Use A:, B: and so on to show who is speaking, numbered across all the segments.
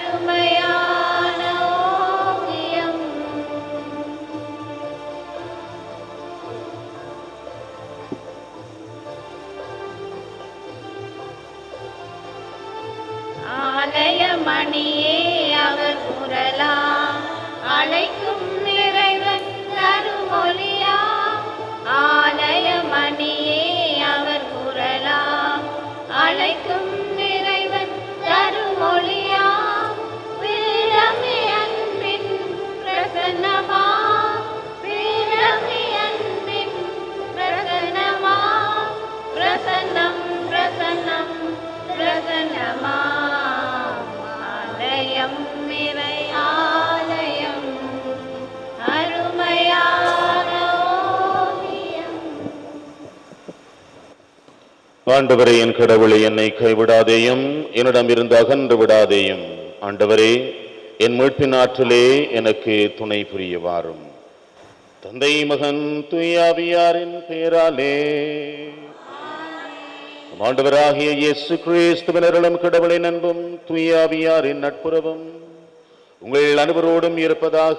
A: அருமையான ஓவியம் ஆலயமணியே அவர் குரலாம் அழைக்கும் இறைவன் தருமொழியா ஆலயமணியே அவர் குரலாம் அழைக்கும் இறைவன் தருமொழியா வீரமே அன்பின் பிரசன்னமா வீரமே அன்பின் பிரசன்னமா பிரசன்னம் பிரசன்னம் பிரசன்னமா ஆலயம் இறை ஆலயம் அருமையான ஓவியம்
B: ஆண்டவரே என் கடவுளை என்னை கைவிடாதேயும் என்னிடமிருந்து அகன்று விடாதேயும் ஆண்டவரே என் மீட்பின் ஆற்றலே எனக்கு துணை புரிய வாரும் தந்தை மகன் துயாவியாரின் பேராலே நம் ஆண்டவராகிய இயேசு கிறிஸ்துவினர்களும் கடவுளின் அன்பும் துயாவியாரின் நட்புறவும் உங்கள் அனைவரோடும் இருப்பதாக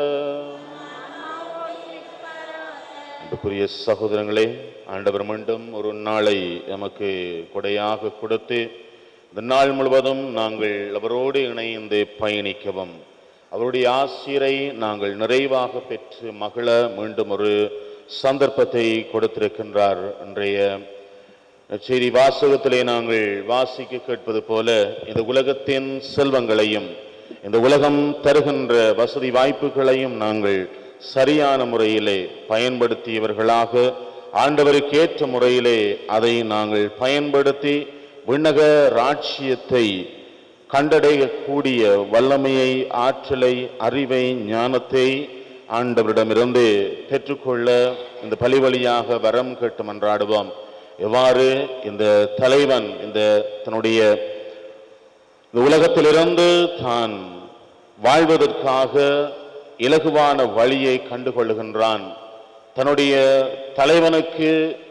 B: அன்புக்குரிய சகோதரங்களே ஆண்டவர் மீண்டும் ஒரு நாளை எமக்கு கொடையாக கொடுத்து இந்த நாள் முழுவதும் நாங்கள் அவரோடு இணைந்து பயணிக்கவும் அவருடைய ஆசிரை நாங்கள் நிறைவாக பெற்று மகிழ மீண்டும் ஒரு சந்தர்ப்பத்தை கொடுத்திருக்கின்றார் இன்றைய செய்தி வாசகத்திலே நாங்கள் வாசிக்க கேட்பது போல இந்த உலகத்தின் செல்வங்களையும் இந்த உலகம் தருகின்ற வசதி வாய்ப்புகளையும் நாங்கள் சரியான முறையிலே பயன்படுத்தியவர்களாக ஆண்டவருக்கு ஏற்ற முறையிலே அதை நாங்கள் பயன்படுத்தி விண்ணக ராட்சியத்தை கண்டடையக்கூடிய வல்லமையை ஆற்றலை அறிவை ஞானத்தை ஆண்டவரிடமிருந்து பெற்றுக்கொள்ள இந்த பலி வழியாக வரம் கேட்டு மன்றாடுவோம் எவ்வாறு இந்த தலைவன் இந்த தன்னுடைய இந்த உலகத்திலிருந்து தான் வாழ்வதற்காக இலகுவான வழியை கண்டுகொள்ளுகின்றான் தன்னுடைய தலைவனுக்கு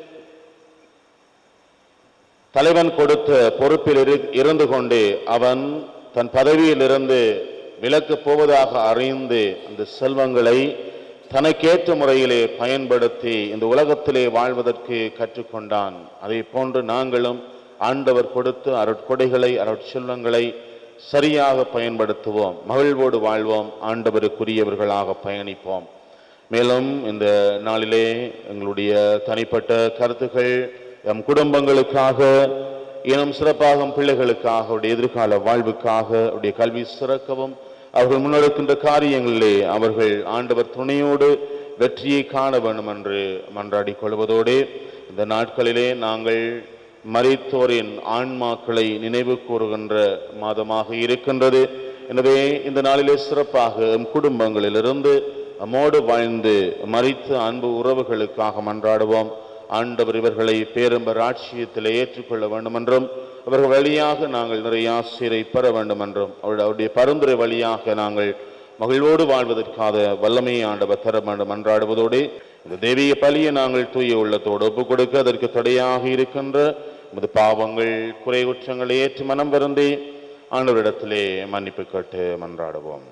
B: தலைவன் கொடுத்த பொறுப்பில் இரு- இருந்து கொண்டு அவன் தன் பதவியிலிருந்து விலக்கப் போவதாக அறிந்து அந்த செல்வங்களை தனக்கேற்ற முறையிலே பயன்படுத்தி இந்த உலகத்திலே வாழ்வதற்கு கற்றுக்கொண்டான் அதை போன்று நாங்களும் ஆண்டவர் கொடுத்த அருட்கொடைகளை அருட்செல்வங்களை சரியாக பயன்படுத்துவோம் மகிழ்வோடு வாழ்வோம் ஆண்டவருக்குரியவர்களாக பயணிப்போம் மேலும் இந்த நாளிலே எங்களுடைய தனிப்பட்ட கருத்துக்கள் எம் குடும்பங்களுக்காக இனம் சிறப்பாக எம் பிள்ளைகளுக்காக அவருடைய எதிர்கால வாழ்வுக்காக அவருடைய கல்வி சிறக்கவும் அவர்கள் முன்னெடுக்கின்ற காரியங்களிலே அவர்கள் ஆண்டவர் துணையோடு வெற்றியை காண வேண்டும் என்று மன்றாடிக் கொள்வதோடு இந்த நாட்களிலே நாங்கள் மரித்தோரின் ஆன்மாக்களை நினைவு கூறுகின்ற மாதமாக இருக்கின்றது எனவே இந்த நாளிலே சிறப்பாக எம் குடும்பங்களிலிருந்து நம்மோடு வாழ்ந்து மரித்த அன்பு உறவுகளுக்காக மன்றாடுவோம் ஆண்டவர் இவர்களை பேரம்ப ராட்சியத்தில் ஏற்றுக்கொள்ள வேண்டும் என்றும் அவர்கள் வழியாக நாங்கள் நிறைய ஆசிரியரை பெற வேண்டும் என்றும் அவருடைய அவருடைய பரிந்துரை வழியாக நாங்கள் மகிழ்வோடு வாழ்வதற்காக வல்லமையை ஆண்டவர் தர வேண்டும் மன்றாடுவதோடு இந்த தெய்வீக பலியை நாங்கள் தூய உள்ளத்தோடு ஒப்புக் கொடுக்க அதற்கு தடையாக இருக்கின்ற நமது பாவங்கள் குறை குற்றங்களை ஏற்று மனம் வருந்தி ஆண்டவரிடத்திலே மன்னிப்பு கேட்டு மன்றாடுவோம்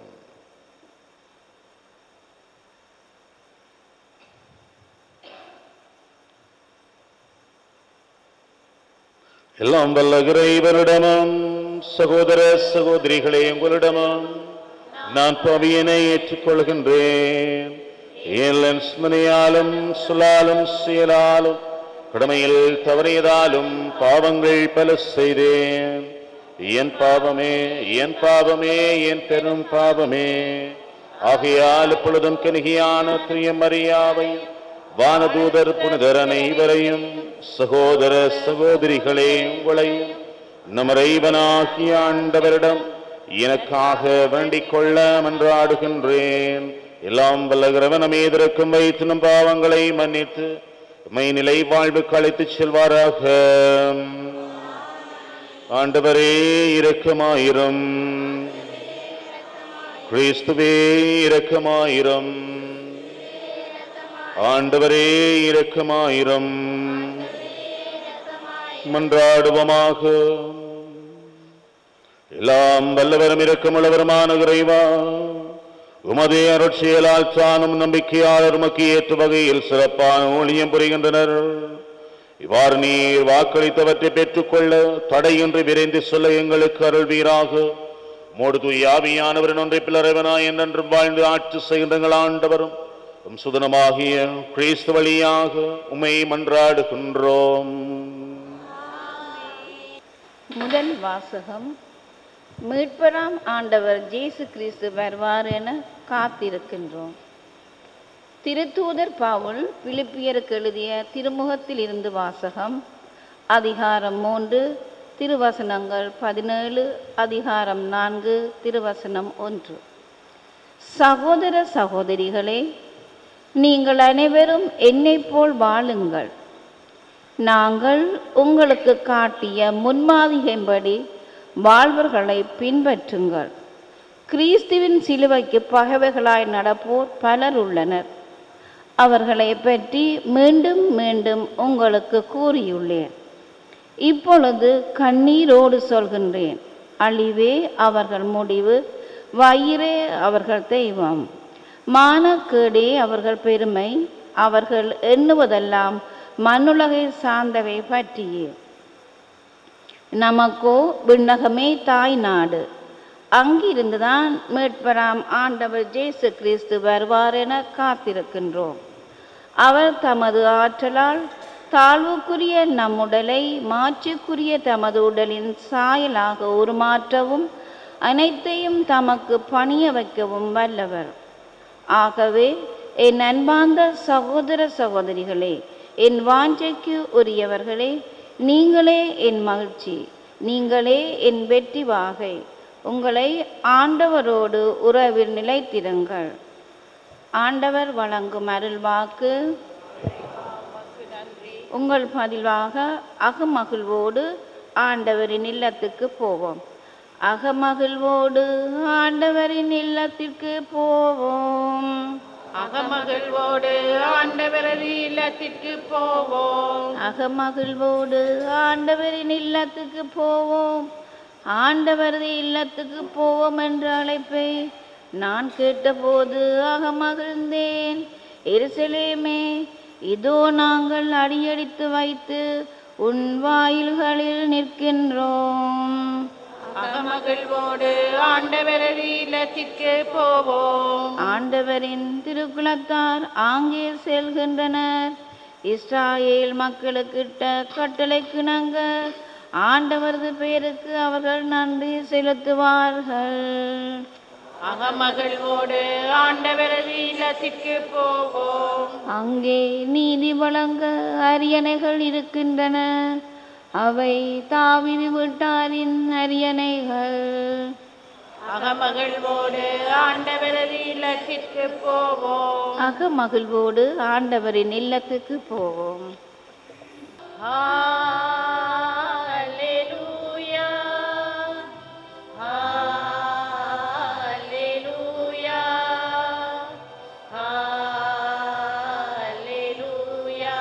B: எல்லாம் வல்ல இறைவனிடமும் சகோதர சகோதரிகளே உங்களிடமும் நான் பவியனை ஏற்றுக்கொள்கின்றேன் என் ஸ்மனையாலும் சொல்லாலும் செயலாலும் கடமையில் தவறியதாலும் பாவங்கள் பல செய்தேன் என் பாவமே என் பாவமே என் பெரும் பாவமே ஆகையால் இப்பொழுதும் கனிகியான தூய மரியாவை வானதூதர் புனிதர் அனைவரையும் சகோதர சகோதரிகளே உங்களையும் நம் இறைவனாகிய ஆண்டவரிடம் எனக்காக வேண்டிக் கொள்ள மன்றாடுகின்றேன் எல்லாம் வல்லகிறவன் அமைதிருக்கும் வைத்து நம் பாவங்களை மன்னித்து மெய்நிலை வாழ்வுக்கு அழைத்துச் செல்வாராக ஆண்டவரே இரக்கமாயிரும் கிறிஸ்துவே இரக்கமாயிரும் ஆண்டவரே இரக்கமாயிரும் மன்றாடுவோமாக எல்லாம் வல்லவரும் இரக்கமுள்ளவருமான இறைவா உமதே அருட்சியலால் சாணும் நம்பிக்கையாளர் உமக்கு ஏற்ற வகையில் சிறப்பான ஊழியம் புரிகின்றனர் இவ்வாறு நீர் வாக்களித்தவற்றை பெற்றுக்கொள்ள தடையின்றி விரைந்து சொல்ல எங்களுக்கு அருள்வீராக மோடு தூயாவியானவரின் ஒன்றை பிளறவனாய் என்றென்றும் வாழ்ந்து ஆட்சி செய்கின்றங்கள் ஆண்டவரும் உம் சுதனமாகிய கிறிஸ்து வழியாக உமை மன்றாடுகின்றோம்
C: முதல் வாசகம் மீட்பராம் ஆண்டவர் ஜேசு கிறிஸ்து வருவார் என காத்திருக்கின்றோம் திருத்தூதர் பவுல் பிலிப்பியருக்கு எழுதிய திருமுகத்தில் இருந்து வாசகம் அதிகாரம் மூன்று திருவசனங்கள் பதினேழு அதிகாரம் நான்கு திருவசனம் ஒன்று சகோதர சகோதரிகளே நீங்கள் அனைவரும் என்னைப் போல் வாழுங்கள் நாங்கள் உங்களுக்கு காட்டிய முன்மாதிரியின்படி வாழ்வர்களை பின்பற்றுங்கள் கிறிஸ்துவின் சிலுவைக்கு பகைவர்களாய் நடப்போர் பலர் உள்ளனர் அவர்களை பற்றி மீண்டும் மீண்டும் உங்களுக்கு கூறியுள்ளேன் இப்பொழுது கண்ணீரோடு சொல்கின்றேன் அழிவே அவர்கள் முடிவு வயிறே அவர்கள் தெய்வம் மானக்கேடே அவர்கள் பெருமை அவர்கள் எண்ணுவதெல்லாம் மண்ணுலகை சார்ந்தவை பற்றியே நமக்கோ விண்ணகமே தாய் நாடு அங்கிருந்துதான் மீட்பராம் ஆண்டவர் ஜேசு கிறிஸ்து வருவார் என காத்திருக்கின்றோம் அவர் தமது ஆற்றலால் தாழ்வுக்குரிய நம் உடலை மாற்றுக்குரிய தமது உடலின் சாயலாக உருமாற்றவும் அனைத்தையும் தமக்கு பணிய வைக்கவும் வல்லவர் ஆகவே என் அன்பார்ந்த சகோதர சகோதரிகளே என் வாஞ்சைக்கு உரியவர்களே நீங்களே என் மகிழ்ச்சி நீங்களே என் வெற்றி வாகை உங்களை ஆண்டவரோடு உறவில் நிலைத்திருங்கள் ஆண்டவர் வழங்கும் அருள்வாக்கு உங்கள் பதிலாக அகமகிழ்வோடு ஆண்டவரின் இல்லத்துக்கு போவோம் அகமகிழ்வோடு ஆண்டவரின் இல்லத்திற்கு போவோம்
A: அகமகிழ்வோடு ஆண்டவரது இல்லத்திற்கு போவோம்
C: அகமகிழ்வோடு ஆண்டவரின் இல்லத்துக்கு போவோம் ஆண்டவரது இல்லத்துக்கு போவோம் என்ற அழைப்பை நான் கேட்டபோது அகமகிழ்ந்தேன் எருசலேமே இதோ நாங்கள் அடியடித்து வைத்து உன் வாயில்களில் நிற்கின்றோம்
A: அகமகிழ்வோடு ஆண்டவரது இல்லத்திற்கு போவோம்
C: ஆண்டவரின் திருக்குலத்தார் ஆங்கே செல்கின்றனர் இஸ்ராயேல் மக்களுக்கிட்ட கட்டளைக்கிணங்க ஆண்டவரது பெயருக்கு அவர்கள் நன்றி செலுத்துவார்கள்
A: அகமகிழ்வோடு ஆண்டவரது இல்லத்திற்கு போவோம்
C: அங்கே நீதி வழங்க அரியணைகள் இருக்கின்றன அவை தாவிதி விட்டாரின் அரியணைகள்
A: அகமகிழ்வோடு ஆண்டவரது இல்லத்திற்கு போவோம்
C: அகமகிழ்வோடு ஆண்டவரின் இல்லத்துக்கு போவோம்
A: Hallelujah. Hallelujah. Hallelujah.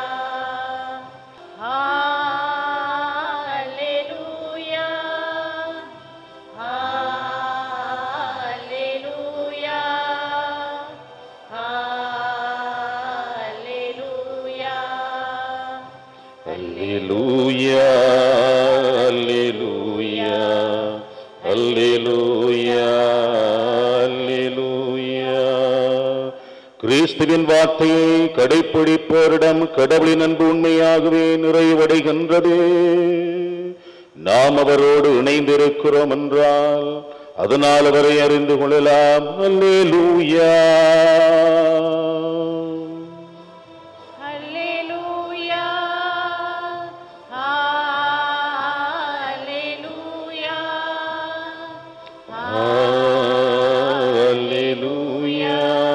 A: Hallelujah. Hallelujah. Hallelujah.
B: அல்லேலூயா அல்லேலூயா அல்லேலூயா அல்லேலூயா கிறிஸ்துவின் வார்த்தையை கடைப்பிடிப்போரிடம் கடவுளின் அன்பு உண்மையாகவே நிறைவடைகின்றது நாம் அவரோடு இணைந்திருக்கிறோம் என்றால் அதனால் அவரை அறிந்து கொள்ளலாம் அல்லேலூயா
A: Hallelujah. Hallelujah.
B: Alleluia.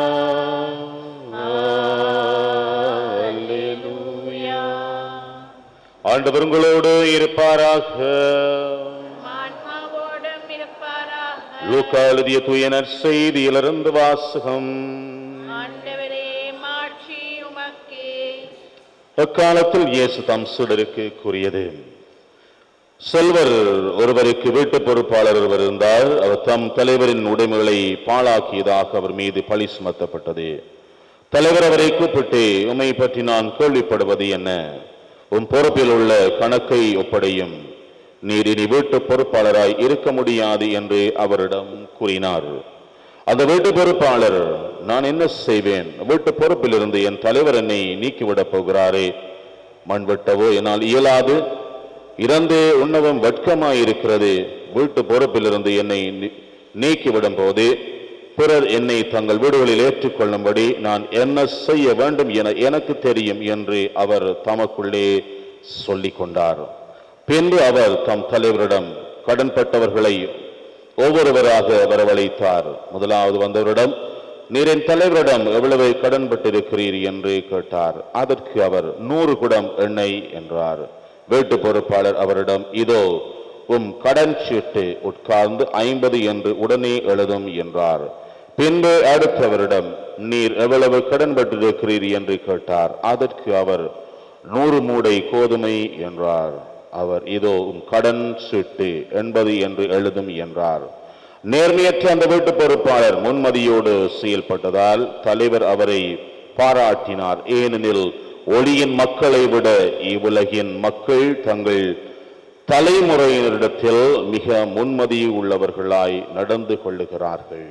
B: Alleluia. ஆண்டவர் உங்களோடு இருப்பாராக
A: ஆன்மாவோடும் இருப்பாராக
B: லூக்கா எழுதிய தூயனர் செய்தியிலிருந்து வாசகம்
A: ஆண்டவரே மாட்சி உமக்கே
B: அக்காலத்தில் இயேசு தம் சுடருக்கு கூறியது செல்வர் ஒருவருக்கு வீட்டு பொறுப்பாளர் ஒருவர் இருந்தால் அவர் தம் தலைவரின் உடைமைகளை பாழாக்கியதாக அவர் மீது பழி சுமத்தப்பட்டது தலைவர் அவரை கூப்பிட்டு உம்மை பற்றி நான் கேள்விப்படுவது என்ன உம் பொறுப்பில் உள்ள கணக்கை ஒப்படையும் நீர் இனி வீட்டு பொறுப்பாளராய் இருக்க முடியாது என்று அவரிடம் கூறினார் அந்த வீட்டு பொறுப்பாளர் நான் என்ன செய்வேன் வீட்டு பொறுப்பிலிருந்து என் தலைவர் என்னை நீக்கிவிடப் போகிறாரே மண் வெட்டவோ என்னால் இயலாது இறந்தே உண்ணவும் வெட்கமாயிருக்கிறது வீட்டு பொறுப்பிலிருந்து என்னை நீ- நீக்கிவிடும் போது பிறர் என்னை தங்கள் வீடுகளில் ஏற்றுக்கொள்ளும்படி நான் என்ன செய்ய வேண்டும் என எனக்கு தெரியும் என்று அவர் தமக்குள்ளே சொல்லிக் கொண்டார் பின்பு அவர் தம் தலைவரிடம் கடன்பட்டவர்களை ஒவ்வொருவராக வரவழைத்தார் முதலாவது வந்தவரிடம் நீர் என் தலைவரிடம் எவ்வளவு கடன்பட்டிருக்கிறீர் என்று கேட்டார் அதற்கு அவர் நூறு குடம் எண்ணெய் என்றார் வீட்டு பொறுப்பாளர் அவரிடம் இதோ உம் கடன் சீட்டு உட்கார்ந்து ஐம்பது என்று உடனே எழுதும் என்றார் பின்பு அடுத்தவரிடம் நீர் எவ்வளவு கடன்பட்டிருக்கிறீர் என்று கேட்டார் அதற்கு அவர் நூறு மூடை கோதுமை என்றார் அவர் இதோ உம் கடன் சீட்டு எண்பது என்று எழுதும் என்றார் நேர்மையற்ற அந்த வீட்டு பொறுப்பாளர் முன்மதியோடு செயல்பட்டதால் தலைவர் அவரை பாராட்டினார் ஏனெனில் ஒளியின் மக்களை விட இவ்வுலகின் மக்கள் தங்கள் தலைமுறையினரிடத்தில் மிக முன்மதி உள்ளவர்களாய் நடந்து கொள்ளுகிறார்கள்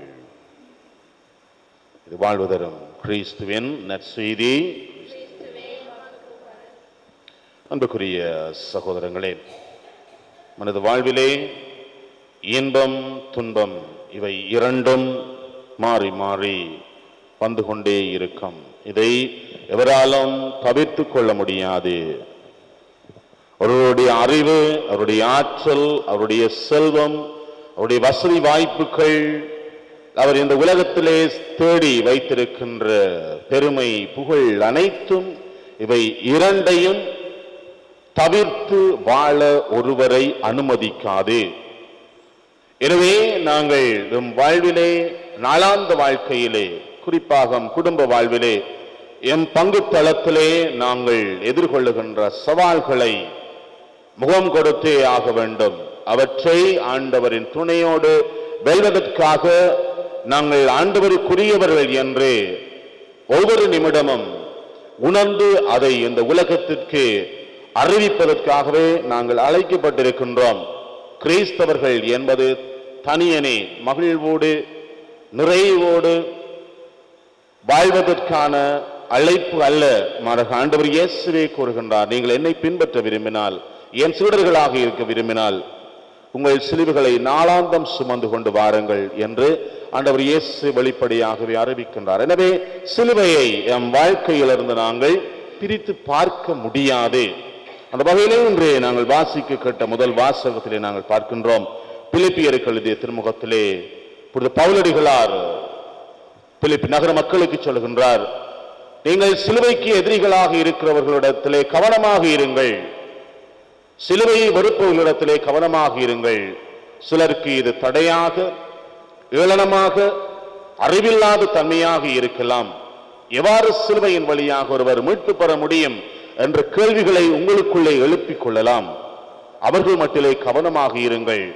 B: இது வாழ்வு தரும் கிறிஸ்துவின் நற்செய்தி அன்புக்குரிய சகோதரங்களே மனது வாழ்விலே இன்பம் துன்பம் இவை இரண்டும் மாறி மாறி வந்து கொண்டே இருக்கும் இதை எவராலும் தவிர்த்து கொள்ள முடியாது அவருடைய அறிவு அவருடைய ஆற்றல் அவருடைய செல்வம் அவருடைய வசதி வாய்ப்புகள் அவர் இந்த உலகத்திலே தேடி வைத்திருக்கின்ற பெருமை புகழ் அனைத்தும் இவை இரண்டையும் தவிர்த்து வாழ ஒருவரை அனுமதிக்காது எனவே நாங்கள் நம் வாழ்விலே நாளாந்த வாழ்க்கையிலே குறிப்பாக நம் குடும்ப வாழ்விலே எம் பங்கு தளத்திலே நாங்கள் எதிர்கொள்ளுகின்ற சவால்களை முகம் கொடுத்தே ஆக வேண்டும் அவற்றை ஆண்டவரின் துணையோடு வெல்வதற்காக நாங்கள் ஆண்டவருக்குரியவர்கள் என்று ஒவ்வொரு நிமிடமும் உணர்ந்து அதை இந்த உலகத்திற்கு அறிவிப்பதற்காகவே நாங்கள் அழைக்கப்பட்டிருக்கின்றோம் கிறிஸ்தவர்கள் என்பது தனியனே மகிழ்வோடு நிறைவோடு வாழ்வதற்கான அழைப்பு அல்ல மாறாக ஆண்டவர் இயேசுவே கூறுகின்றார் நீங்கள் என்னை பின்பற்ற விரும்பினால் என் சீடர்களாக இருக்க விரும்பினால் உங்கள் சிலுவுகளை நாளாந்தம் சுமந்து கொண்டு வாருங்கள் என்று ஆண்டவர் இயேசு வெளிப்படையாகவே அறிவிக்கின்றார் எனவே சிலுவையை எம் வாழ்க்கையிலிருந்து நாங்கள் பிரித்து பார்க்க முடியாது அந்த வகையிலே இன்று நாங்கள் வாசிக்க கேட்ட முதல் வாசகத்திலே நாங்கள் பார்க்கின்றோம் பிலிப்பியருக்கு எழுதிய திருமுகத்திலே இப்பொழுது பவுலடிகளார் பிலிப்பி நகர மக்களுக்கு சொல்கின்றார் நீங்கள் சிலுவைக்கு எதிரிகளாக இருக்கிறவர்களிடத்திலே கவனமாக இருங்கள் சிலுவையை வெறுப்பவர்களிடத்திலே கவனமாக இருங்கள் சிலருக்கு இது தடையாக ஏளனமாக அறிவில்லாத தன்மையாக இருக்கலாம் எவ்வாறு சிலுவையின் வழியாக ஒருவர் மீட்பு பெற முடியும் என்ற கேள்விகளை உங்களுக்குள்ளே எழுப்பிக் கொள்ளலாம் அவர்கள் மட்டிலே கவனமாக இருங்கள்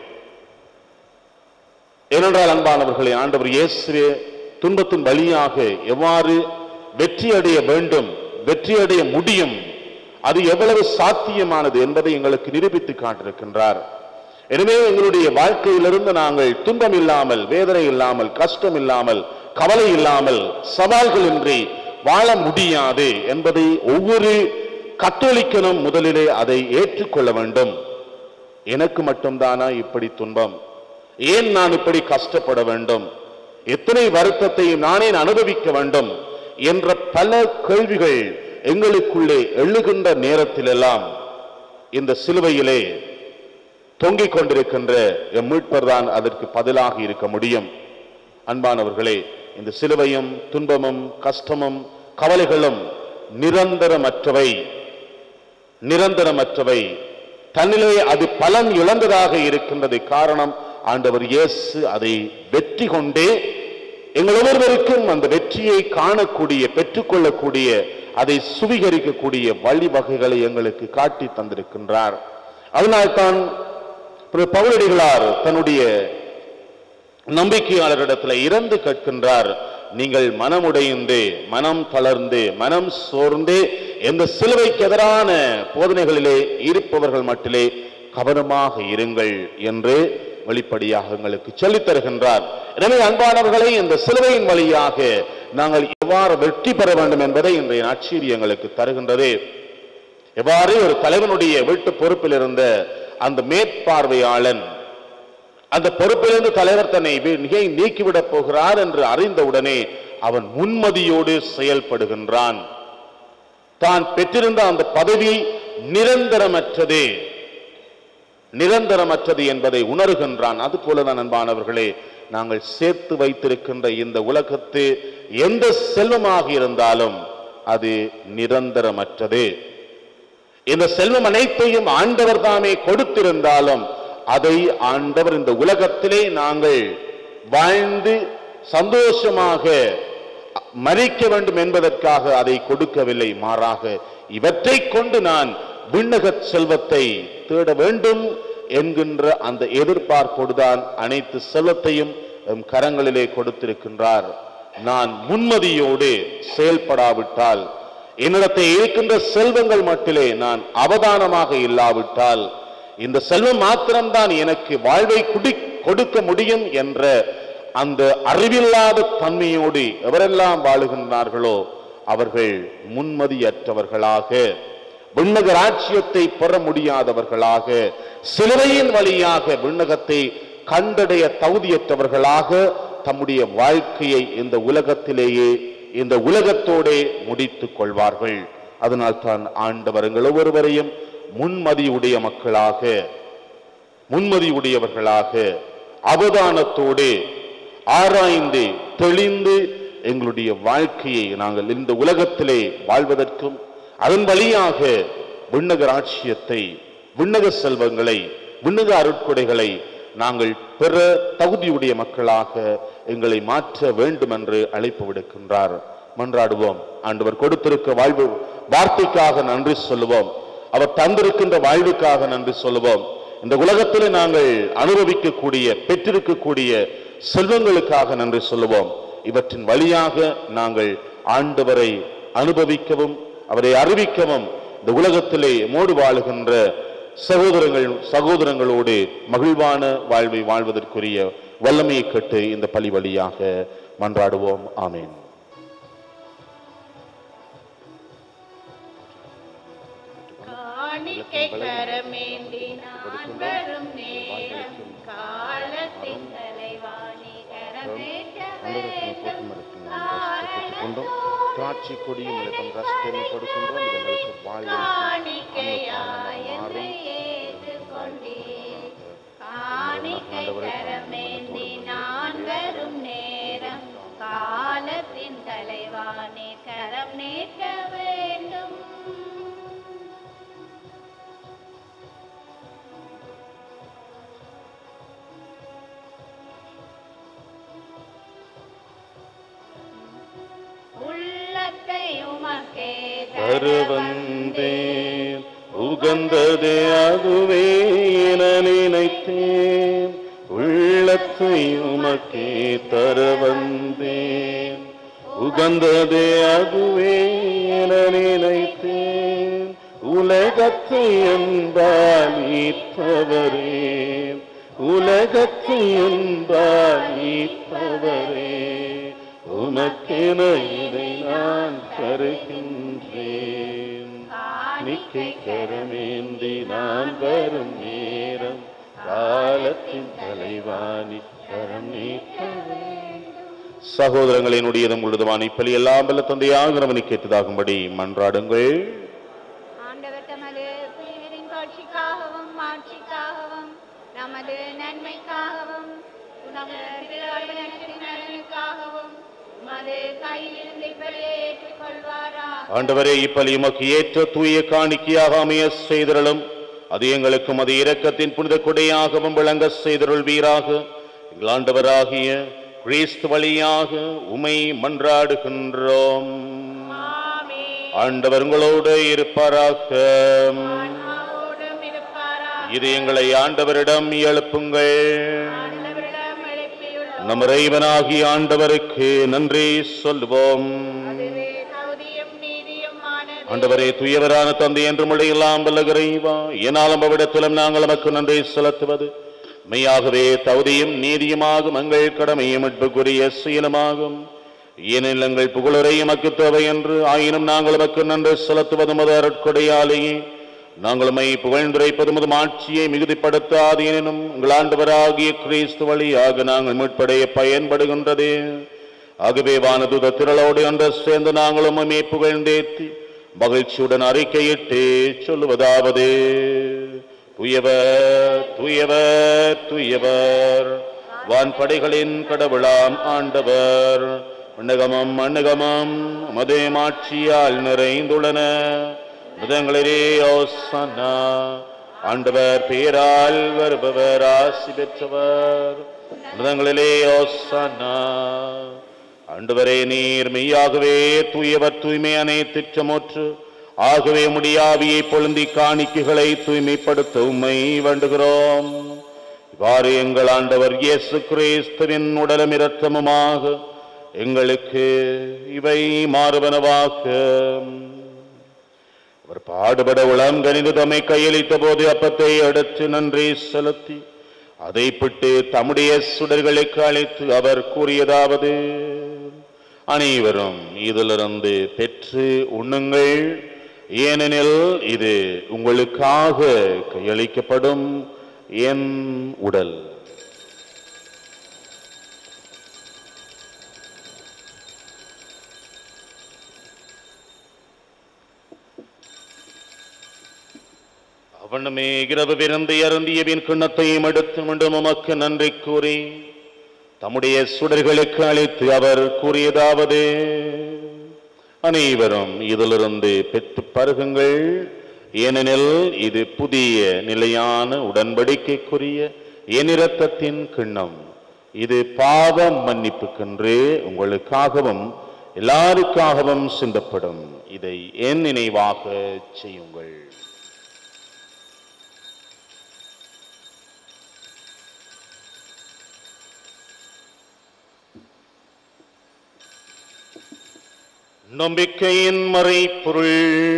B: ஏனென்றால் அன்பானவர்களை ஆண்டவர் இயேசுவே துன்பத்தின் வழியாக எவ்வாறு வெற்றி அடைய வேண்டும் வெற்றி அடைய முடியும் அது எவ்வளவு சாத்தியமானது என்பதை எங்களுக்கு நிரூபித்து காட்டிருக்கின்றார் எனவே எங்களுடைய வாழ்க்கையிலிருந்து நாங்கள் துன்பம் இல்லாமல் வேதனை இல்லாமல் கஷ்டம் இல்லாமல் கவலை இல்லாமல் சவால்களின்றி வாழ முடியாது என்பதை ஒவ்வொரு கத்தோலிக்கனும் முதலிலே அதை ஏற்றுக்கொள்ள வேண்டும் எனக்கு மட்டும்தானா இப்படி துன்பம் ஏன் நான் இப்படி கஷ்டப்பட வேண்டும் எத்தனை வருத்தத்தை நானே அனுபவிக்க வேண்டும் என்ற பல கேள்விகள் எங்களுக்குள்ளே எழுகின்ற நேரத்திலெல்லாம் இந்த சிலுவையிலே தொங்கிக் கொண்டிருக்கின்ற எம் மீட்பர் தான் அதற்கு பதிலாக இருக்க முடியும் அன்பானவர்களே இந்த சிலுவையும் துன்பமும் கஷ்டமும் கவலைகளும் நிரந்தரமற்றவை நிரந்தரமற்றவை தன்னிலே அது பலன் இழந்ததாக இருக்கின்றது காரணம் ஆண்டவர் இயேசு அதை வெற்றி கொண்டே எங்கள் ஒவ்வொருவருக்கும் அந்த வெற்றியை காணக்கூடிய பெற்றுக்கொள்ளக்கூடிய அதை சுவீகரிக்கக்கூடிய வழிவகைகளை எங்களுக்கு காட்டி தந்திருக்கின்றார் அதனால்தான் திரு பவுலடிகளார் தன்னுடைய நம்பிக்கையாளரிடத்தில் இறந்து கேட்கின்றார் நீங்கள் மனமுடைந்து மனம் தளர்ந்து மனம் சோர்ந்து இந்த சிலுவைக்கு எதிரான போதனைகளிலே இருப்பவர்கள் மட்டிலே கவனமாக இருங்கள் என்று வெளிப்படையாக எங்களுக்கு சொல்லித் தருகின்றார் எனவே அன்பானவர்களை இந்த சிலுவையின் வழியாக நாங்கள் எவ்வாறு வெற்றி பெற வேண்டும் என்பதை இன்றைய நற்செய்தி எங்களுக்கு தருகின்றது எவ்வாறு ஒரு தலைவனுடைய வீட்டு பொறுப்பில் இருந்த அந்த மேற்பார்வையாளன் அந்த பொறுப்பிலிருந்து தலைவர் தன்னை வி- மிக நீக்கிவிடப் போகிறார் என்று அறிந்தவுடனே அவன் முன்மதியோடு செயல்படுகின்றான் தான் பெற்றிருந்த அந்த பதவி நிரந்தரமற்றது நிரந்தரமற்றது என்பதை உணர்கின்றான் அதுபோலதான் அன்பானவர்களே நாங்கள் சேர்த்து வைத்திருக்கின்ற இந்த உலகத்து எந்த செல்வமாக இருந்தாலும் அது நிரந்தரமற்றது இந்த செல்வம் அனைத்தையும் ஆண்டவர் தாமே கொடுத்திருந்தாலும் அதை ஆண்டவர் இந்த உலகத்திலே நாங்கள் வாழ்ந்து சந்தோஷமாக மறிக்க வேண்டும் என்பதற்காக அதை கொடுக்கவில்லை மாறாக இவற்றை கொண்டு நான் விண்ணக செல்வத்தை தேட வேண்டும் என்கின்ற அந்த எதிர்பார்ப்போடுதான் அனைத்து செல்வத்தையும் எம் கரங்களிலே கொடுத்திருக்கின்றார் நான் முன்மதியோடு செயல்படாவிட்டால் என்னிடத்தை இருக்கின்ற செல்வங்கள் மட்டிலே நான் அவதானமாக இல்லாவிட்டால் இந்த செல்வம் மாத்திரம்தான் எனக்கு வாழ்வை குடி கொடுக்க முடியும் என்ற அந்த அறிவில்லாத தன்மையோடு எவரெல்லாம் வாழுகின்றார்களோ அவர்கள் முன்மதியற்றவர்களாக விண்ணக ராஜ்யத்தை பெற முடியாதவர்களாக சிலுவையின் வழியாக விண்ணகத்தை கண்டடைய தகுதியற்றவர்களாக தம்முடைய வாழ்க்கையை இந்த உலகத்திலேயே இந்த உலகத்தோடே முடித்துக் கொள்வார்கள் அதனால் தான் ஆண்டவர் எங்கள் ஒவ்வொருவரையும் முன்மதியுடைய மக்களாக முன்மதியுடையவர்களாக அவதானத்தோடு ஆராய்ந்து தெளிந்து எங்களுடைய வாழ்க்கையை நாங்கள் இந்த உலகத்திலே வாழ்வதற்கும் அதன் வழியாக விண்ணக ராட்சியத்தை விண்ணக செல்வங்களை விண்ணக அருட்கொடைகளை நாங்கள் பெற தகுதியுடைய மக்களாக எங்களை மாற்ற வேண்டும் என்று அழைப்பு விடுக்கின்றார் மன்றாடுவோம் ஆண்டவர் கொடுத்திருக்க வாழ்வு வார்த்தைக்காக நன்றி சொல்லுவோம் அவர் தந்திருக்கின்ற வாழ்வுக்காக நன்றி சொல்லுவோம் இந்த உலகத்தில் நாங்கள் அனுபவிக்கக்கூடிய பெற்றிருக்கக்கூடிய செல்வங்களுக்காக நன்றி சொல்லுவோம் இவற்றின் வழியாக நாங்கள் ஆண்டவரை அனுபவிக்கவும் அவரை அறிவிக்கவும் இந்த உலகத்திலே மோடு வாழுகின்ற சகோதரங்கள் சகோதரங்களோடு மகிழ்வான வாழ்வை வாழ்வதற்குரிய வல்லமையை கட்டு இந்த பலி வழியாக மன்றாடுவோம் ஆமேன்
A: காணிக்கை கரமேந்தி நான் வரும் நேரம் காலத்தின் தலைவாணி கரமேற்ற வேண்டும்
B: கொண்டும் திராட்சை கொடியும் இலக்கம் ரஸ்தனை கொடுக்கின்றோம் இதங்களுக்கு வாழ்வு
A: காணிக்கையாய் என்னை ஏற்றுக்கொண்டீர் காணிக்கை கரமேந்தி நான் வரும் நேரம் காலத்தின் தலைவாணி கரம் நீட்ட வேண்டும் உள்ளத்தை உமக்கே
B: தருவந்தேன் உகந்தது அதுவே என நினைத்தேன் உள்ளத்தை உமக்கே தருவந்தேன் உகந்தது அதுவே என நினைத்தேன் உலகத்தை என்பால் ஈர்த்தவரே உலகத்தை என்பால் ஈர்த்தவரே உமக்கென இதை நான் தருகின்றேன் நிக்கை கரமேந்தி நான் வரும் நேரம் காலத்தின் தலைவாணி கரம் நீட்ட சகோதரங்களினுடையதும் உழுதுவான் இப்பலி எல்லாம் வல்ல தந்தையாக ரமணி கேட்டதாகும்படி மன்றாடுங்கள்
C: ஆண்டவர் தமது பேரின் காட்சிக்காகவும் மாட்சிக்காகவும் நமது நன்மைக்காகவும் நமது திருவாழ்வினத்தின் நலனுக்காகவும் மது கையிலிருந்து இப்படியே ஏற்றுக்கொள்வாராக
B: ஆண்டவரே இப்பலி உமக்கு ஏற்ற தூய காணிக்கையாக அமைய செய்திரளும் அது எங்களுக்கும் அது இரக்கத்தின் புனித கொடையாகவும் விளங்க செய்திருள் வீராக எங்கள் ஆண்டவராகிய கிறிஸ்து வழியாக உமை மன்றாடுகின்றோம்
A: ஆமென்.
B: ஆண்டவர் உங்களோடு இருப்பாராக
A: ஆன்மாவோடும் இருப்பாராக.
B: இது எங்களை ஆண்டவரிடம் எழுப்புங்கள்
A: ஆண்டவரிடம் எழுப்பியுள்ளோம்
B: நம் இறைவனாகிய ஆண்டவருக்கு நன்றி சொல்லுவோம்
A: அதுவே தகுதியும் நீதியுமானது
B: ஆண்டவரே துயவரான தந்தை என்று மொழியெல்லாம் வல்லகரைவா என்னாலும் அவ்விடத்திலும் நாங்கள் நமக்கு நன்றி செலுத்துவது மெய்யாகவே தகுதியும் நீதியுமாகும் எங்கள் கடமையும் மீட்புக்குரிய சீலமாகும் ஏனெனில் எங்கள் புகழுரை எமக்கு தேவை என்று ஆயினும் நாங்கள் எமக்கு நன்றி செலுத்துவது மது அருட்கொடையாலேயே நாங்கள் மை புகழ்ந்துரைப்பது மது ஆட்சியை மிகுதிப்படுத்தாது எனினும் எங்கள் ஆண்டவராகிய கிறிஸ்து வழியாக நாங்கள் மீட்படைய பயன்படுகின்றது ஆகவே வானதுத திரளோடு ஒன்று சேர்ந்து நாங்களும் உம்மை புகழ்ந்தேத்தி மகிழ்ச்சியுடன் அறிக்கையிட்டு சொல்லுவதாவது துயவர் துயவர் துயவர் வான்படைகளின் கடவுளாம் ஆண்டவர் மண்ணகமம் மண்ணகமம் உமதே மாட்சியால் நிறைந்துள்ளன மிதங்களிலே ஓசன்னா ஆண்டவர் பேரால் வருபவர் ஆசி பெற்றவர் மிதங்களிலே ஓசன்னா ஆண்டவரே நீர் மெய்யாகவே தூயவர் தூய்மை அனைத்திற்றமுற்று ஆகவே முடியாவியை பொழுந்தி காணிக்கைகளை தூய்மைப்படுத்த உம்மை வேண்டுகிறோம் இவ்வாறு எங்கள் ஆண்டவர் இயேசு கிறிஸ்துவின் உடலும் இரத்தமுமாக எங்களுக்கு இவை மாறுவனவாக அவர் பாடுபட உளம் கனிந்து தம்மை கையளித்த போது அப்பத்தை எடுத்து நன்றி செலுத்தி அதை பிட்டு தம்முடைய சுடர்களுக்கு அழைத்து அவர் கூறியதாவது அனைவரும் இதிலிருந்து பெற்று உண்ணுங்கள் ஏனெனில் இது உங்களுக்காக கையளிக்கப்படும் என் உடல் அவனுமே இரவு விருந்து அருந்தியவின் கிண்ணத்தையும் எடுத்து மீண்டும் உமக்கு நன்றி கூறி தம்முடைய சுடர்களுக்கு அளித்து அவர் கூறியதாவது அனைவரும் இதிலிருந்து பெற்று பருகுங்கள் ஏனெனில் இது புதிய நிலையான உடன்படிக்கைக்குரிய என் இரத்தத்தின் கிண்ணம் இது பாவ மன்னிப்புக்கென்று உங்களுக்காகவும் எல்லாருக்காகவும் சிந்தப்படும் இதை என் நினைவாக செய்யுங்கள் நம்பிக்கையின் மறைப்பொருள்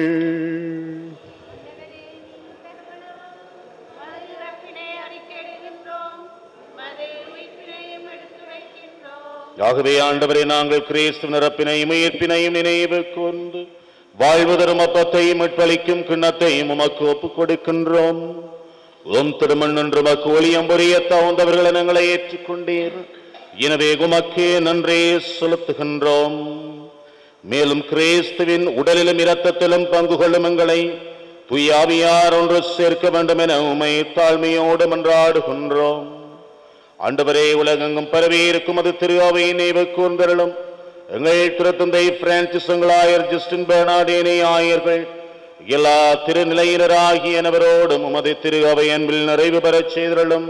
A: மது இறப்பினை அறிக்கையிடுகின்றோம் மது உயிர்ப்பினையும் எடுத்துரைக்கின்றோம்
B: ஆகவே ஆண்டவரை நாங்கள் கிறிஸ்து நிரப்பினையும் உயிர்ப்பினையும் நினைவு கொண்டு வாழ்வு தரும் அப்பத்தையும் மீட்பளிக்கும் கிண்ணத்தையும் உமக்கு ஒப்புக் கொடுக்கின்றோம் உம் திருமண் என்று உமக்கு ஒளியம் புரிய தகுந்தவர்களை நாங்களை ஏற்றுக்கொண்டீர் எனவே உமக்கே நன்றே செலுத்துகின்றோம் மேலும் கிறிஸ்துவின் உடலிலும் இரத்தத்திலும் பங்கு கொள்ளும் எங்களை துயாவியார் ஒன்று சேர்க்க வேண்டும் என உமை தாழ்மையோடு மன்றாடுகின்றோம் ஆண்டவரே உலகெங்கும் பரவி இருக்கும் அது திரு அவை நினைவு கூர்ந்தருளும் எங்கள் திருத்தந்தை பிரான்சிஸ் எங்களாயர் ஜஸ்டின் பெர்னாடேனே ஆயர்கள் எல்லா திருநிலையினராகிய அனைவரோடும் உமது திரு அவை அன்பில் நிறைவு பெறச் செய்தருளும்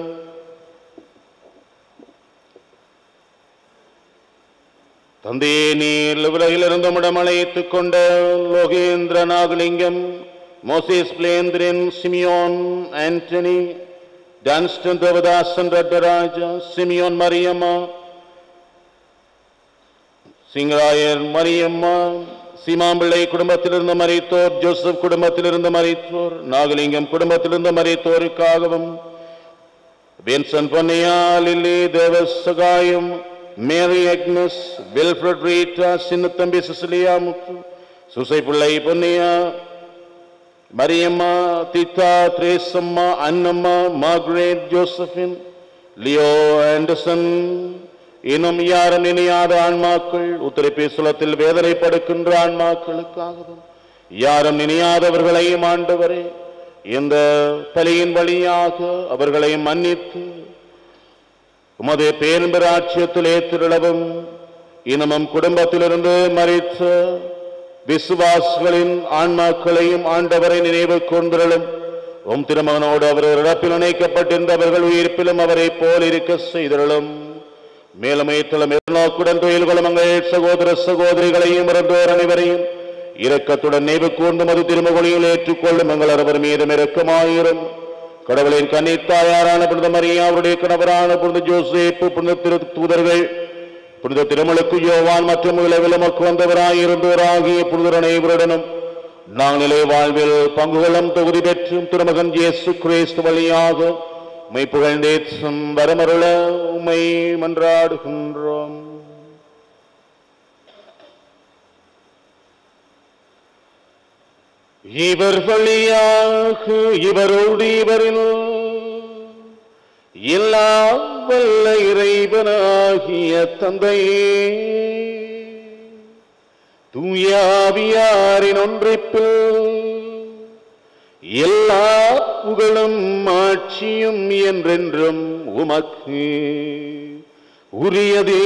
B: தந்தையே நீர் உலகில் இருந்த முடம் அழைத்துக் கொண்ட Lokendra Nagalingam Moses Pilenthiran Simeon Antony Dunstan Devadasan Rattaraja Simeon Mariamma Singarayar Mariamma Seemampillai குடும்பத்திலிருந்து மறைத்தோர் ஜோசப் குடும்பத்திலிருந்து மறைத்தோர் நாகலிங்கம் குடும்பத்திலிருந்து மறைத்தோருக்காகவும் Vinson Ponnaiah Lily Devasahayam Mary Agnes Wilfred Rita Chinnathambi Cecilia Muthu Susai Pillai Ponnaiah Mariamma Theetha Theresamma Annamma Margaret Josephine Leo Anderson இன்னும் யாரும் நினையாத ஆன்மாக்கள் உத்தரப்பேசுலத்தில் வேதனைப்படுகின்ற ஆன்மாக்களுக்காகவும் யாரும் நினையாதவர்களையும் ஆண்டவரே இந்த பலியின் வழியாக அவர்களை மன்னித்து உமது பேரம்பராட்சியத்திலே திருளவும் இனமும் குடும்பத்திலிருந்து மறித்த விசுவாசிகளின் ஆன்மாக்களையும் ஆண்டவரை நினைவு கொண்டிருளும் உம் திருமகனோடு அவர் இறப்பில் இணைக்கப்பட்டிருந்தவர்கள் உயிர்ப்பிலும் அவரை போல் இருக்க செய்திருளும் மேலும் ஏற்றலும் எதிர்நோக்குடன் தொழில் குலமங்கள் சகோதர சகோதரிகளையும் இறந்தோர் அனைவரையும் இரக்கத்துடன் நினைவு கூர்ந்து மது திருமகளையும் ஏற்றுக்கொள்ளும் எங்கள் அரவர் மீதும் இரக்கமாயிரும் கடவுளின் கன்னித்தாயாரான புனித மரியா அவருடைய கணவரான புனித ஜோசேப்பு புனித திரு தூதர்கள் புனித திருமலுக்கு யோவான் மற்றும் உலகில் உமக்கு வந்தவராய் இருந்தவராகிய புனிதர் அனைவருடனும் நாங்களே வாழ்வில் பங்குகளும் தொகுதி பெற்றும் திருமகன் இயேசு கிறிஸ்து வழியாக உம்மை புகழ்ந்தேற்றும் வரமருள உம்மை மன்றாடுகின்றோம் இவர் வழியாக இவரோடு இவரில் எல்லாம் வல்ல இறைவனாகிய தந்தையே தூயாவியாரின் ஒன்றிப்பில் எல்லா புகழும் ஆட்சியும் என்றென்றும் உமக்கு உரியதே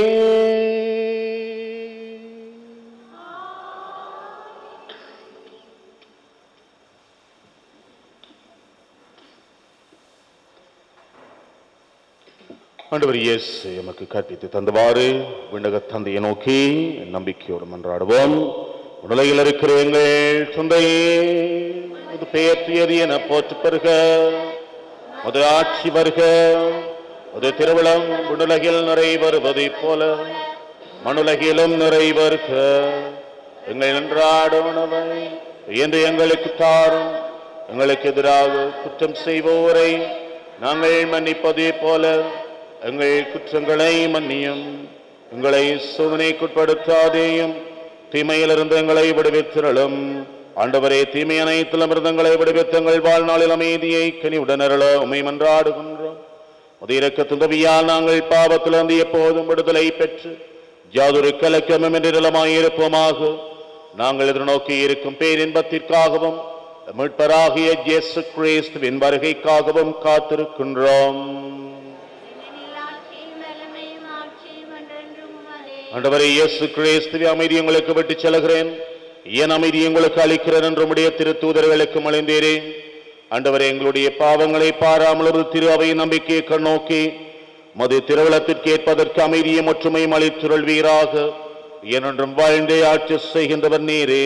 B: ஆண்டவர் இயேசு எமக்கு கற்பித்து தந்தவாறு விண்ணக தந்தையை நோக்கி நம்பிக்கையோடு மன்றாடுவோம் உலகில் இருக்கிற எங்கள் தந்தையே அது பெயர்த்தியது என போற்று பெறுக அது ஆட்சி வருக அது திருவிழம் விண்ணுலகில் நிறைவேறுவதைப் போல மண்ணுலகிலும் நிறைவேறுக எங்கள் நன்றாட உணவை என்று எங்களுக்கு தாரும் எங்களுக்கு எதிராக குற்றம் செய்வோரை நாங்கள் மன்னிப்பதே போல எங்கள் குற்றங்களை மன்னியும் எங்களை சோதனைக்குட்படுத்தாதேயும் தீமையிலிருந்து எங்களை விடுவித்திரளும் ஆண்டவரே தீமை அனைத்திலும் இருந்து எங்களை விடுவித்து எங்கள் வாழ்நாளில் அமைதியை கனிவுடன் அருள உமை மன்றாடுகின்றோம் முதிரக்க துந்தவியால் நாங்கள் பாவத்திலிருந்து எப்போதும் விடுதலை பெற்று ஜாதொரு கலக்கமும் என்று நிலமாயிருப்போமாக நாங்கள் எதிர்நோக்கி இருக்கும் பேரின்பத்திற்காகவும் மீட்பராகிய இயேசு கிறிஸ்துவின் வருகைக்காகவும் காத்திருக்கின்றோம்
C: ஆட்சியும் வல்லமையும் ஆட்சியும் என்றென்றும் உமதே.
B: ஆண்டவரே இயேசு கிறிஸ்துவை அமைதி உங்களுக்கு விட்டு செல்கிறேன் என் அமைதி உங்களுக்கு அளிக்கிறேன் என்று உம்முடைய திருத்தூதர்களுக்கு மலைந்தேரே ஆண்டவரே எங்களுடைய பாவங்களை பாராமல் ஒரு திரு அவை நம்பிக்கையை கண்ணோக்கி மது திருவிழத்திற்கு ஏற்பதற்கு அமைதியும் ஒற்றுமையும் அளித்துருள்வீராக ஏனென்றும் வாழ்ந்தே ஆட்சி செய்கின்றவர் நீரே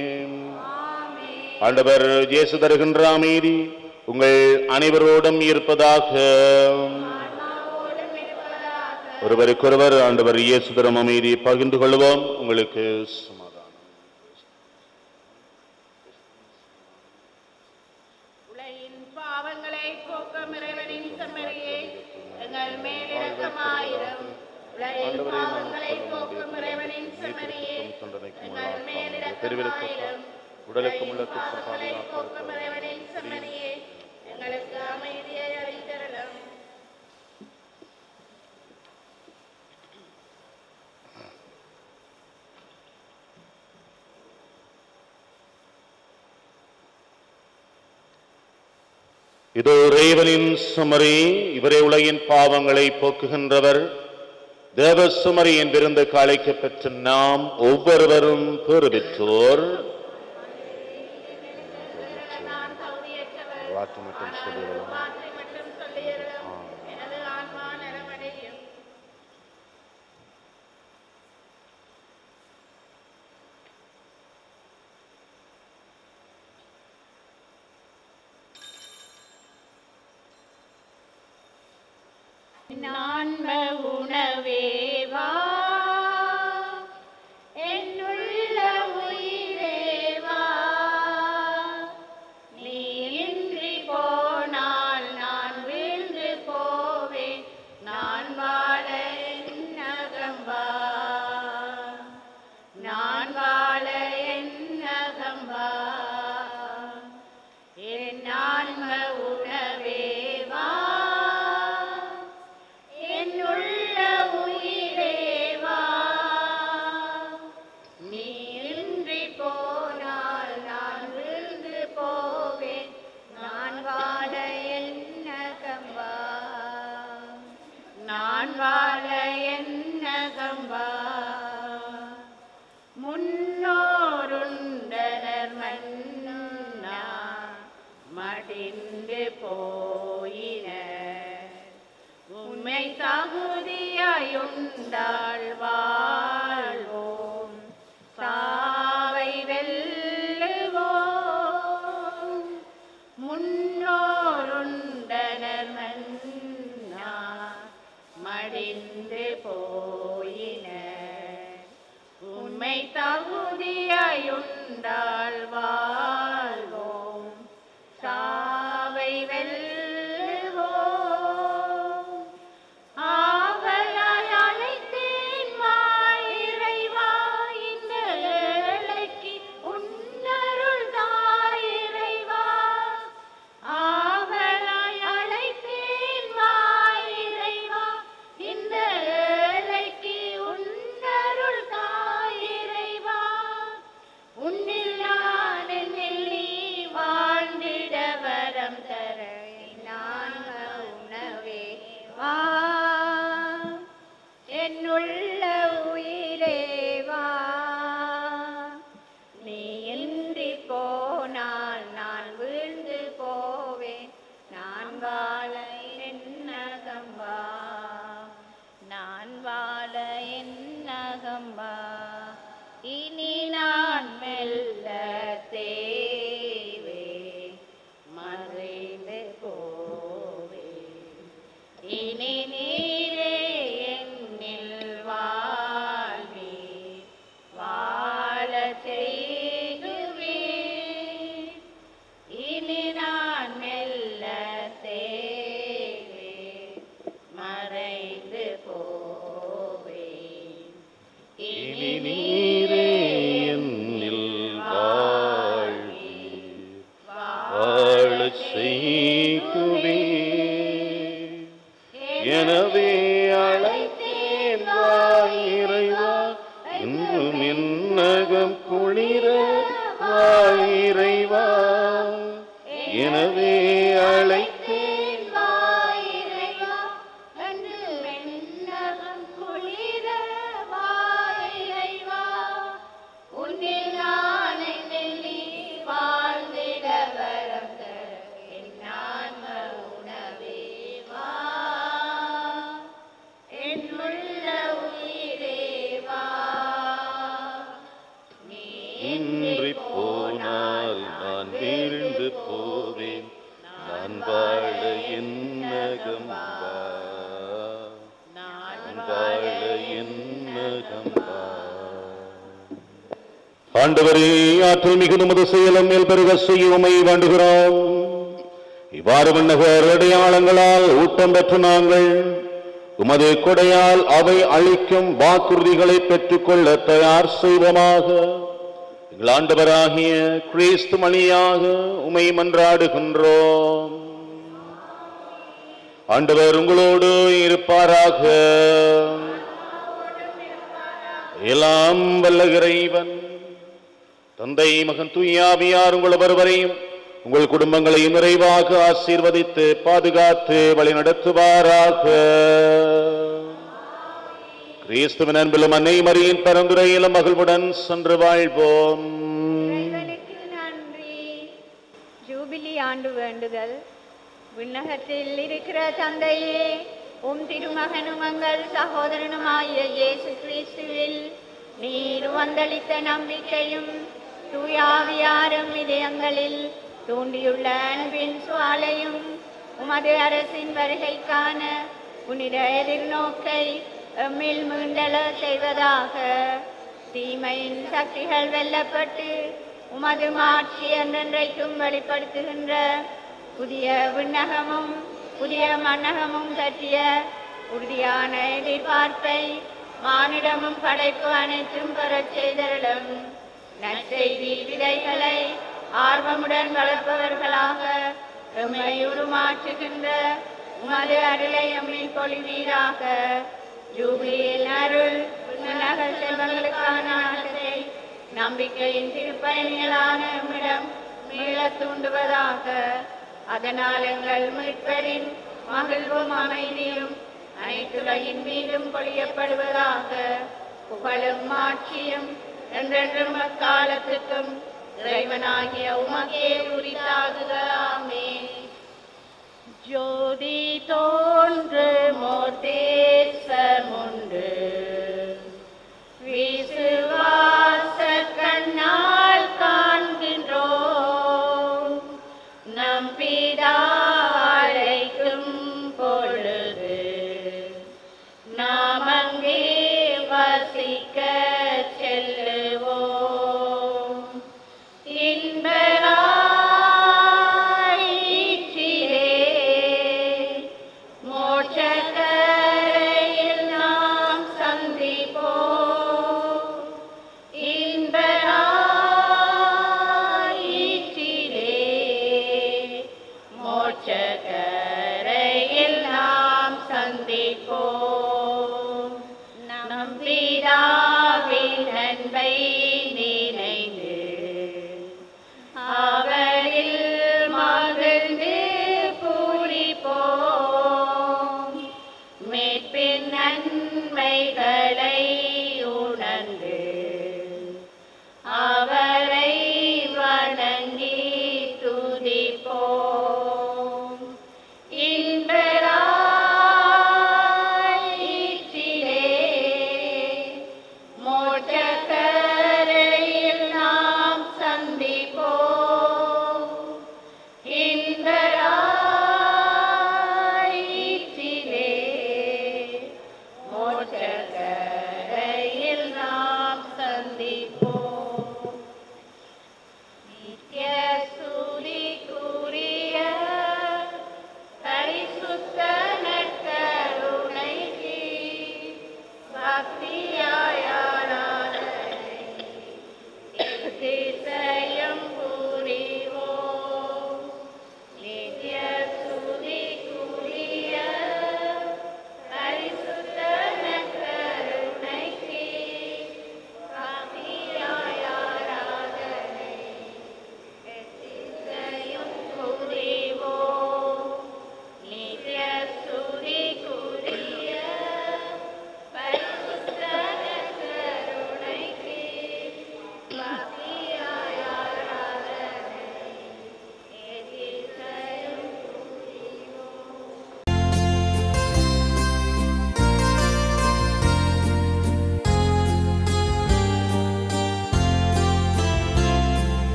B: ஆண்டவர் இயேசு தருகின்ற அமைதி உங்கள் அனைவரோடும் இருப்பதாக ஒருவருக்கொருவர் ஆண்டவர் இயேசு தரும் அமைதியை பகிர்ந்து கொள்வோம் உங்களுக்கு சமாதானம்
A: உலகின் பாவங்களை போக்கும் இறைவனின் செம்மறியே எங்கள் மேலிரக்கமாயிரம் உலகின் பாவங்களை போக்கும் இறைவனின் செம்மறியே எங்கள் மேலிரக்கமாயிரம்
B: உடலுக்கும் உள்ள
A: பாவங்களை போக்கும் இறைவனின் செம்மறியே எங்களுக்கு அமைதியை அளித்தரலும்
B: இதோ இறைவனின் சுமரி இவரே உலகின் பாவங்களை போக்குகின்றவர் தேவ சுமரியின் விருந்து காலைக்கு பெற்ற நாம் ஒவ்வொருவரும் பெறு பெற்றோர்
A: நான் தகுதியற்றவர்
B: வாக்கு மட்டும் சொல்லுகிறோம்
A: வார்த்தை மட்டும் சொல்லியறலும் எனது ஆன்மா நலமடையும் நான்ம உணவேவா என்னுள்ள உயிரேவா நீ இன்றி போனால் நான் வீழ்ந்து போவேன் நான் வாழ என் அகம்பா நான் வாழ என் அகம்பா என் ஆன்ம உணவேவா
D: என்னுள்ள உயிரேவா நீ இன்றி போனால் நான் வீழ்ந்து போவேன் நான் வாழ என்னகம்பா நான் வாழ என்னகம்பா இனி நான் மெல்ல தேவே மறைந்து போவே இனி நீரே என்னில் வாழ்வி வாழ செய்குவே இனி நான் மெல்ல தேவே மறைந்து போவேன்
B: இனி நீரே என்னில் வாழ்வி வாழச் செய்குவே எனவே அழைத்தேன் வா இறைவா இன்று மின்னகம் குளிர வா இறைவா எனவே அழைத்தேன்
D: வா இறைவா, என்று வெண்ணகம் குளிர வா இறைவா. உன்னில் நான் என்னில் நீ வாழ்ந்திட வரம் தர என் ஆன்ம உணவே வா. என் உள்ள உயிரே வா. நீ
B: இன்றி போனால் நான் வீழ்ந்து போவேன் நான் வாழ என்னகம் வா நான் வாழ என்னகம் வா ஆண்டவரே ஆற்றல் மிகு நமது செயலம் மேல் பெருக செய்யுமை வேண்டுகிறோம் இவ்வாறு விண்ணகர் அடையாளங்களால் ஊட்டம் பெற்ற நாங்கள் உமது கொடையால் அவை அளிக்கும் வாக்குறுதிகளை பெற்றுக்கொள்ள தயார் செய்வோமாக எங்கள் ஆண்டவராகிய கிறிஸ்து மணியாக உமை மன்றாடுகின்றோம் ஆண்டவர் உங்களோடு இருப்பாராக எல்லாம் வல்ல இறைவன் தந்தை மகன் தூயாவியார் உங்கள் ஒருவரையும் உங்கள் குடும்பங்களையும் நிறைவாக ஆசீர்வதித்து பாதுகாத்து வழி நடத்துவாராக கிறிஸ்துவின் அன்பிலும் அன்னை மரியின் பரந்துரையிலும் மகிழ்வுடன் சென்று வாழ்வோம்
D: இறைவனுக்கு நன்றி ஜூபிலி ஆண்டு வேண்டுதல் விண்ணகத்தில் இருக்கிற தந்தையே உம் திருமகனும் எங்கள் சகோதரனுமாகிய இயேசு கிறிஸ்துவில் நீர் வந்தளித்த நம்பிக்கையும் தூயாவியாரும் இதயங்களில் தூண்டியுள்ள அன்பின் சுவாலையும் உமது அரசின் வருகைக்கான புனித எதிர்நோக்கை எம்மில் மீண்டல செய்வதாக தீமையின் சக்திகள் வெல்லப்பட்டு உமது மாட்சி என்றென்றைக்கும் வெளிப்படுத்துகின்ற புதிய விண்ணகமும் புதிய மன்னகமும் பற்றிய உறுதியான எதிர்பார்ப்பை மானிடமும் படைப்பு அனைத்தும் பெறச் செய்தருளும் நற்செய்தி விதைகளை ஆர்வமுடன் வளர்ப்பவர்களாக எம்மை உருமாற்றுகின்ற உமது அருளை எம்மில் பொழிவீராக ஜூபிலியில் அருள் விண்ணக செல்வங்களுக்கான ஆட்டத்தை நம்பிக்கையின் திருப்பயணிகளான நம்மிடம் மீளத் தூண்டுவதாக அதனால் எங்கள் மீட்பரின் மகிழ்வும் அமைதியும் அனைத்துலகின் மீதும் பொழியப்படுவதாக புகழும் ஆட்சியும் என்றென்றும் அக்காலத்துக்கும் இறைவனாகிய உமக்கே உரித்தாகுக ஆமென் ஜோதி தோன்று மோர் தேசமுண்டு விசுவாச கண்ணால் காண்கின்றோம் நம் பிதாரைக்கும் பொழுது நாம் அங்கே வசிக்க செல்லுவோம் இன்பராயிற்றிலே மோட்சக்கரையில் நாம் சந்திப்போம் இன்பராயிற்றிலே மோட்சக்கரையில் நாம் சந்திப்போம் நம்பிடாவின்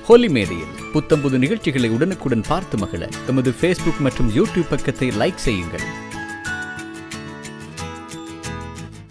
E: ஹோலி மேடையில் புத்தம்புது நிகழ்ச்சிகளை உடனுக்குடன் பார்த்து மகிழ எமது ஃபேஸ்புக் மற்றும் யூடியூப் பக்கத்தை லைக் செய்யுங்கள்